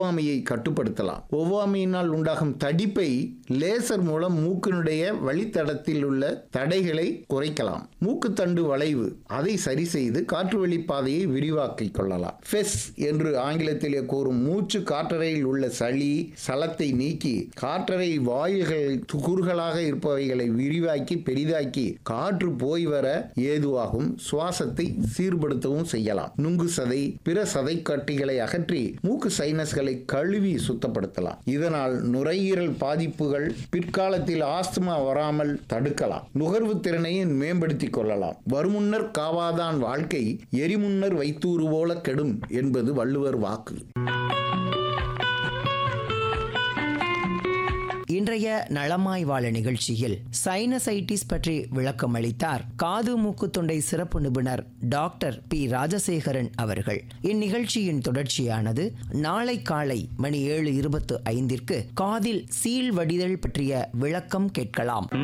ஒவ்வாமையை கட்டுப்படுத்தலாம் ஒவ்வாமையினால் உண்டாகும் தடிப்பை லேசர் மூலம் மூக்கினுடைய வழித்தடத்தில் உள்ள தடைகளை குறைக்கலாம் மூக்குத்தண்டு வளைவு அதை சரி செய்து காற்று வழி பாதையை விரிவாக்கிக் கொள்ளலாம் ஃபெஸ் என்று ஆங்கிலத்திலே கூறும் மூச்சு காற்றறையில் உள்ள சளி சலத்தை நீக்கி காற்றறை வாயில்கள் குறுகலாக இருப்பவைகளை விரிவாக்கி பெரிதாக்கி காற்று போய் வர ஏதுவாகும் சுவாசத்தை சீர்படுத்தவும் செய்யலாம் நுங்கு சதை பிற சதை கட்டிகளை அகற்றி மூக்கு சைனஸ்களை கழுவி சுத்தப்படுத்தலாம் இதனால் நுரையீரல் பாதிப்புகள் பிற்காலத்தில் ஆஸ்துமா வராமல் தடுக்கலாம் நுகர்வு திறனையும் மேம்படுத்திக் கொள்ளலாம் வருமுன்னர் காவாதான் வாழ்க்கை எரிமுன்னர் வைத்தூறு போல கெடும் என்பது வள்ளுவர் வாக்கு இன்றைய நலமாய் வாழ நிகழ்ச்சியில் சைனசைட்டிஸ் பற்றி விளக்கம் அளித்தார் காது மூக்கு தொண்டை சிறப்பு நிபுணர் டாக்டர் பி ராஜசேகரன் அவர்கள் இந்நிகழ்ச்சியின் தொடர்ச்சியானது நாளை காலை மணி ஏழு இருபத்து ஐந்திற்கு காதில் சீல் வடிதல் பற்றிய விளக்கம் கேட்கலாம்